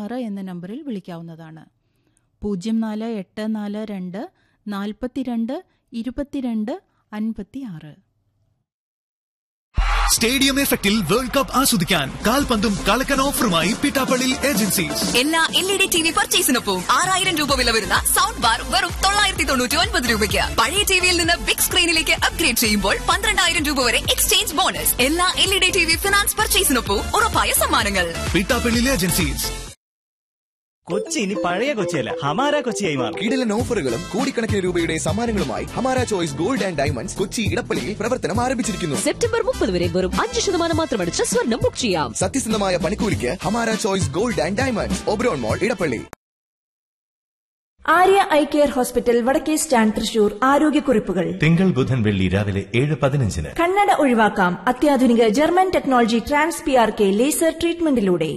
ആറ് എന്ന നമ്പറിൽ വിളിക്കാവുന്നതാണ് പൂജ്യം നാല് എട്ട് നാല് രണ്ട് നാൽപ്പത്തിരണ്ട് ഇരുപത്തിരണ്ട് അൻപത്തി ആറ് സ്റ്റേഡിയം എഫക്റ്റിൽ വേൾഡ് കപ്പ് ആസ്വദിക്കാൻ കാൽപന്തും കളക്കൻ ഓഫറുമായി പിട്ടാപ്പള്ളി ഏജൻസീസ് എല്ലാ L E D T V പർച്ചേസിനൊപ്പം ആറായിരം രൂപ വില വരുന്ന സൗണ്ട് ബാർ വെറും തൊള്ളായിരത്തി തൊണ്ണൂറ്റി ഒൻപത് രൂപയ്ക്ക് പഴയ ടിവിയിൽ നിന്ന് ബിഗ് സ്ക്രീനിലേക്ക് അപ്ഗ്രേഡ് ചെയ്യുമ്പോൾ പന്ത്രണ്ടായിരം രൂപ വരെ എക്സ്ചേഞ്ച് ബോണസ് എല്ലാ L E D T V finance പർച്ചേസിനൊപ്പം ഉറപ്പായ സമ്മാനങ്ങൾ പിട്ടാപ്പള്ളി ഏജൻസീസ് കൊച്ചി ഇനി പഴയ കൊച്ചിയല്ല ഹമാര കൊച്ചിയായി മാറും കിടിലൻ ഓഫറുകളും കോടിക്കണക്കിന് രൂപയുടെ സമ്മാനങ്ങളുമായി Hamara choice gold and diamonds Kochi ഇടപ്പള്ളിയിൽ പ്രവർത്തനം ആരംഭിച്ചിരിക്കുന്നു സെപ്റ്റംബർ മുപ്പത് വരെ വെറും അഞ്ച് ശതമാനം മാത്രമടിച്ച് സ്വർണം ബുക്ക് ചെയ്യാം സത്യസന്ധമായ പണിക്കൂലിക്ക് Hamara choice gold and diamonds Oberon mall Edappally Arya eye care hospital വടക്കേ സ്റ്റാൻഡ് തൃശൂർ ആരോഗ്യക്കുറിപ്പുകൾ തിങ്കൾ ബുധൻ വെള്ളി രാവിലെ ഏഴ് പതിനഞ്ചിന് കണ്ണട ഒഴിവാക്കാം അത്യാധുനിക German technology trans P R K laser ട്രീറ്റ്മെന്റിലൂടെ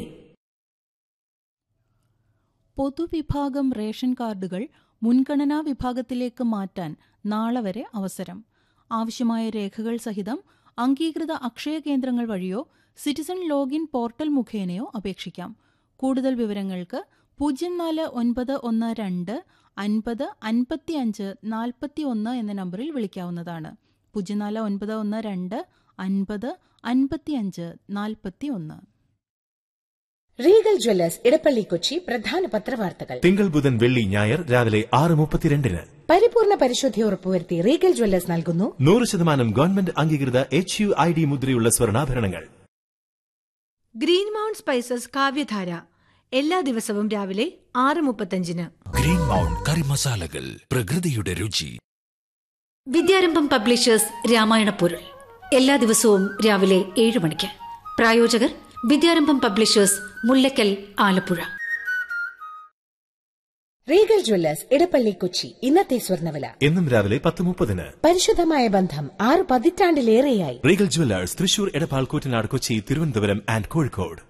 പൊതുവിഭാഗം റേഷൻ കാർഡുകൾ മുൻഗണനാ വിഭാഗത്തിലേക്ക് മാറ്റാൻ നാളെ വരെ അവസരം ആവശ്യമായ രേഖകൾ സഹിതം അംഗീകൃത അക്ഷയ കേന്ദ്രങ്ങൾ വഴിയോ സിറ്റിസൺ ലോഗിൻ പോർട്ടൽ മുഖേനയോ അപേക്ഷിക്കാം കൂടുതൽ വിവരങ്ങൾക്ക് പൂജ്യം നാല് ഒൻപത് ഒന്ന് രണ്ട് അൻപത് അൻപത്തിയഞ്ച് നാൽപ്പത്തി ഒന്ന് എന്ന നമ്പറിൽ വിളിക്കാവുന്നതാണ് പൂജ്യം നാല് ഒൻപത് ഒന്ന് രണ്ട് അൻപത് അൻപത്തിയഞ്ച് നാൽപ്പത്തി ഒന്ന് റീഗൽ ജ്വല്ലേഴ്സ് ഇടപ്പള്ളി കൊച്ചി പ്രധാന പത്രവാർത്തകൾ തിങ്കൾ ബുധൻ വെള്ളി ഞായർ രാവിലെ ആറ് മുപ്പത്തിരണ്ടിന് പരിപൂർണ പരിശുദ്ധി ഉറപ്പുവരുത്തി റീഗൽ ജ്വല്ലേഴ്സ് നൽകുന്നു നൂറ് ശതമാനം ഗവൺമെന്റ് അംഗീകൃത എച്ച് യു ഐ ഡി മുദ്രയുള്ള സ്വർണ്ണാഭരണങ്ങൾ ഗ്രീൻ മൗണ്ട് സ്പൈസസ് കാവ്യധാര എല്ലാ ദിവസവും രാവിലെ ആറ് മുപ്പത്തഞ്ചിന് ഗ്രീൻ മൗണ്ട് കറി മസാലകൾ പ്രകൃതിയുടെ രുചി വിദ്യാരംഭം പബ്ലിഷേഴ്സ് രാമായണ പൊരുൾ എല്ലാ ദിവസവും രാവിലെ ഏഴ് മണിക്ക് പ്രായോജകർ Vidyarambham publishers Mullakkal Alappuzha Regal jewellers Edappally Kochi ഇന്നത്തെ സ്വർണ്ണവില എന്നും രാവിലെ പത്ത് മുപ്പതിന് പരിശുദ്ധമായ ബന്ധം ആറ് പതിറ്റാണ്ടിലേറെയായി Regal jewellers Thrissur Edappal Koottanad Kochi Thiruvananthapuram and Kozhikode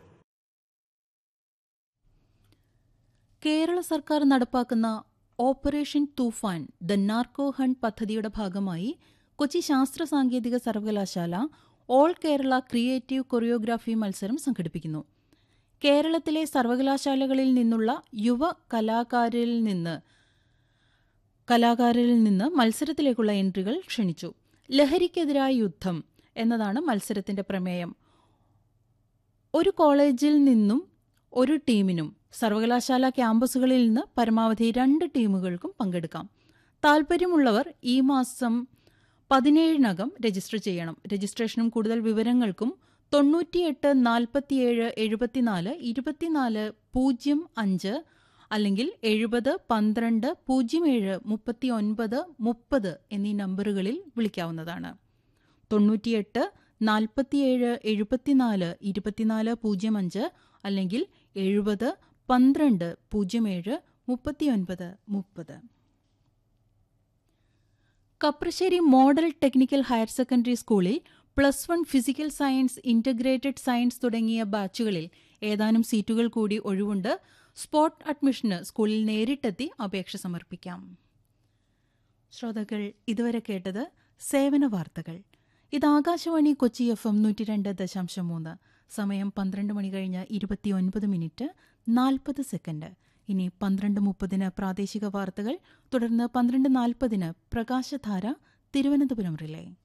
Kerala സർക്കാർ നടപ്പാക്കുന്ന operation Toofan the narco hunt പദ്ധതിയുടെ ഭാഗമായി കൊച്ചി ശാസ്ത്ര സാങ്കേതിക സർവകലാശാല ഓൾ കേരള ക്രിയേറ്റീവ് കൊറിയോഗ്രാഫി മത്സരം സംഘടിപ്പിക്കുന്നു കേരളത്തിലെ സർവകലാശാലകളിൽ നിന്നുള്ള യുവ കലാകാരിൽ നിന്ന് കലാകാരിൽ നിന്ന് മത്സരത്തിലേക്കുള്ള എൻട്രികൾ ക്ഷണിച്ചു ലഹരിക്കെതിരായ യുദ്ധം എന്നതാണ് മത്സരത്തിന്റെ പ്രമേയം ഒരു കോളേജിൽ നിന്നും ഒരു ടീമിനും സർവകലാശാല ക്യാമ്പസുകളിൽ നിന്ന് പരമാവധി രണ്ട് ടീമുകൾക്കും പങ്കെടുക്കാം താൽപ്പര്യമുള്ളവർ ഈ മാസം പതിനേഴിനകം രജിസ്റ്റർ ചെയ്യണം രജിസ്ട്രേഷനും കൂടുതൽ വിവരങ്ങൾക്കും തൊണ്ണൂറ്റിയെട്ട് നാൽപ്പത്തിയേഴ് എഴുപത്തിനാല് ഇരുപത്തിനാല് പൂജ്യം അഞ്ച് അല്ലെങ്കിൽ എഴുപത് പന്ത്രണ്ട് പൂജ്യം ഏഴ് മുപ്പത്തി ഒൻപത് മുപ്പത് എന്നീ നമ്പറുകളിൽ വിളിക്കാവുന്നതാണ് തൊണ്ണൂറ്റിയെട്ട് നാൽപ്പത്തിയേഴ് എഴുപത്തിനാല് ഇരുപത്തിനാല് പൂജ്യം അഞ്ച് അല്ലെങ്കിൽ എഴുപത് പന്ത്രണ്ട് പൂജ്യം ഏഴ് മുപ്പത്തിയൊൻപത് മുപ്പത് Kapprassery model technical higher secondary സ്കൂളിൽ plus one physical science integrated science തുടങ്ങിയ ബാച്ചുകളിൽ ഏതാനും സീറ്റുകൾ കൂടി ഒഴിവുണ്ട് സ്പോട്ട് അഡ്മിഷന് സ്കൂളിൽ നേരിട്ടെത്തി അപേക്ഷ സമർപ്പിക്കാം ശ്രോതാക്കൾ ഇതുവരെ കേട്ടത് സേവന വാർത്തകൾ ഇത് ആകാശവാണി കൊച്ചി എഫ് എം നൂറ്റി രണ്ട് ദശാംശം മൂന്ന് സമയം പന്ത്രണ്ട് മണി കഴിഞ്ഞ് ഇരുപത്തിയൊൻപത് മിനിറ്റ് നാൽപ്പത് സെക്കൻഡ് ഇനി പന്ത്രണ്ട് മുപ്പതിന് പ്രാദേശിക വാർത്തകൾ തുടർന്ന് പന്ത്രണ്ട് നാൽപ്പതിന് പ്രകാശധാര തിരുവനന്തപുരം റിലേ